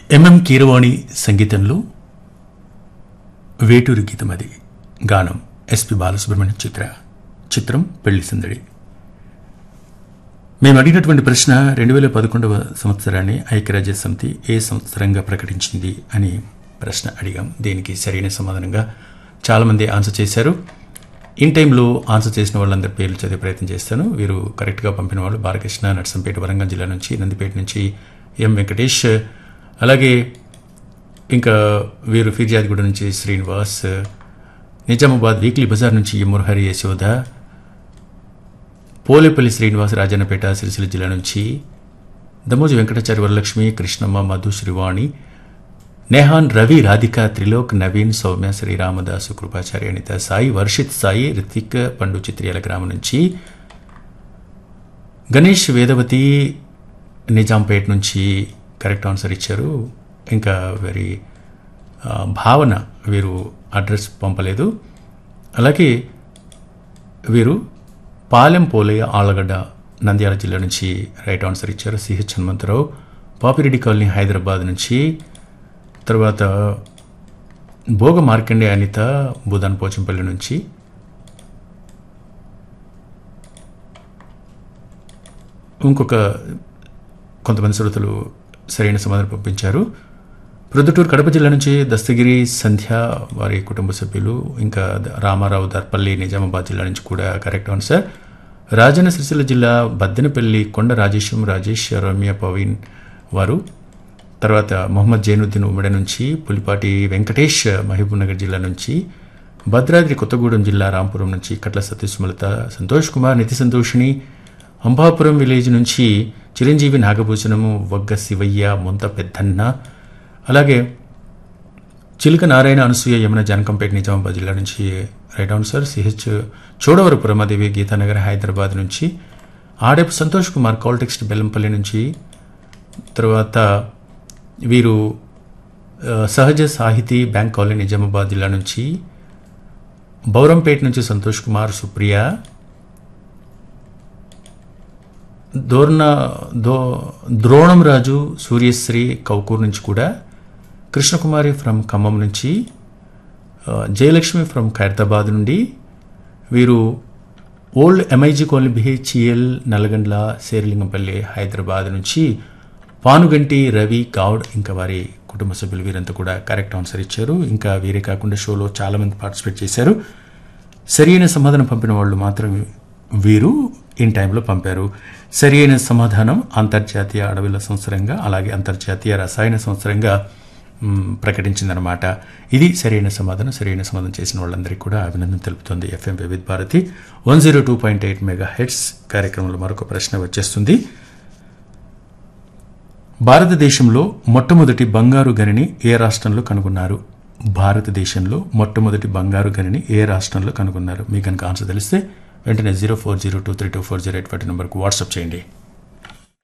MM Keeravani సంగీతంలో వేటూరి గీతం అది గానం ఎస్పి బాలసుబ్రహ్మణ్యం చిత్ర చిత్రం పెళ్లి సందడి మేము అడిగినటువంటి ప్రశ్న రెండు వేల పదకొండవ సంవత్సరాన్ని ఐక్యరాజ్య సమితి ఏ సంవత్సరంగా ప్రకటించింది అని ప్రశ్న అడిగాం దీనికి సరైన సమాధానంగా చాలామంది ఆన్సర్ చేశారు ఇన్ టైంలో ఆన్సర్ చేసిన వాళ్ళందరి పేర్లు చదివే ప్రయత్నం చేస్తాను వీరు కరెక్ట్గా పంపిన వాళ్ళు బాలకృష్ణ నర్సంపేట వరంగల్ జిల్లా నుంచి నందిపేట నుంచి ఎం వెంకటేష్ అలాగే ఇంకా వీరు ఫిర్యాదిగూడ నుంచి శ్రీనివాస్ నిజామాబాద్ వీక్లీ బజార్ నుంచి ఎం మురహరి యశోద పోలేపల్లి శ్రీనివాస్ రాజన్నపేట సిరిసిల్ల జిల్లా నుంచి దమోజు వెంకటాచారి వరలక్ష్మి కృష్ణమ్మ మధు శ్రీవాణి నేహాన్ రవి రాధిక త్రిలోక్ నవీన్ సౌమ్య శ్రీరామదాసు కృపాచారి అనిత సాయి వర్షిత్ సాయి రితిక్ పండు చిత్రియాల గ్రామం నుంచి గణేష్ వేదవతి నిజాంపేట నుంచి కరెక్ట్ ఆన్సర్ ఇచ్చారు ఇంకా వీరి ఆ, భావన వీరు అడ్రస్ పంపలేదు అలాగే వీరు పాలెం పోలయ్య ఆళ్లగడ్డ నంద్యాల జిల్లా నుంచి రైట్ ఆన్సర్ ఇచ్చారు సిహెచ్ హనుమంతరావు పాపిరెడ్డి కాలనీ హైదరాబాద్ నుంచి తర్వాత భోగ మార్కండే అనిత బుధాన్ పోచంపల్లి నుంచి ఇంకొక కొంతమంది శ్రోతలు సరైన సమాధానం పంపించారు ప్రొద్దుటూరు కడప జిల్లా నుంచి దస్తగిరి సంధ్య వారి కుటుంబ సభ్యులు ఇంకా ద- రామారావు దర్పల్లి నిజామాబాద్ జిల్లా నుంచి కూడా కరెక్ట్ ఆన్సర్ రాజన్న సిరిసిల్ల జిల్లా బద్దెనపల్లి కొండ రాజేశం రాజేష్ రమ్య పవీన్ వారు తర్వాత మొహమ్మద్ జైనుద్దీన్ ఉమ్మడి నుంచి పులిపాటి వెంకటేష్ మహబూబ్నగర్ జిల్లా నుంచి భద్రాద్రి కొత్తగూడెం జిల్లా రాంపురం నుంచి కట్ల సతీష్మలత సంతోష్ కుమార్ నితి సంతోషిని అంబాపురం విలేజ్ నుంచి చిరంజీవి నాగభూషణము వగ్గ శివయ్య ముంత పెద్దన్న అలాగే చిలుక నారాయణ అనసూయ యమున జానకంపేట నిజామాబాద్ జిల్లా నుంచి right answer CH Chodavarapu Ramadevi Geetanagar Hyderabad నుంచి ఆడేపు సంతోష్ కుమార్ కాల్టెక్స్ట్ బెల్లంపల్లి నుంచి తర్వాత వీరు ఆ, సహజ సాహితీ బ్యాంక్ కాలనీ నిజామాబాద్ జిల్లా నుంచి బౌరంపేట నుంచి సంతోష్ కుమార్ సుప్రియ దోర్న దో ద్రోణం రాజు సూర్యశ్రీ కౌకూర్ నుంచి కూడా కృష్ణకుమారి ఫ్రమ్ ఖమ్మం నుంచి ఆ, జయలక్ష్మి ఫ్రమ్ ఖైరతాబాద్ నుండి వీరు old MIG colony BHEL Nalgandla Serilingampally Hyderabad నుంచి పానుగంటి రవి గౌడ్ ఇంకా వారి కుటుంబ సభ్యులు వీరంతా కూడా కరెక్ట్ ఆన్సర్ ఇచ్చారు ఇంకా వీరే కాకుండా షోలో చాలామంది పార్టిసిపేట్ చేశారు సరియైన సమాధానం పంపిన వాళ్ళు మాత్రం వీరు ఇన్ టైంలో పంపారు సరి అయిన సమాధానం అంతర్జాతీయ అడవుల సంవత్సరంగా అలాగే అంతర్జాతీయ రసాయన సంవత్సరంగా మ్, ప్రకటించిందనమాట ఇది సరైన సమాధానం సరైన సమాధానం చేసిన వాళ్ళందరికీ కూడా అభినందన తెలుపుతుంది FM Vividh Bharati one zero two point eight mega heads కార్యక్రమంలో మరొక ప్రశ్న వచ్చేస్తుంది భారతదేశంలో మొట్టమొదటి బంగారు గనిని ఏ రాష్ట్రంలో కనుగొన్నారు భారతదేశంలో మొట్టమొదటి బంగారు గనిని ఏ రాష్ట్రంలో కనుగొన్నారు మీకు కనుక ఆన్సర్ తెలిస్తే వెంటనే zero four zero two three two four zero eight five నెంబర్కు వాట్సాప్ చేయండి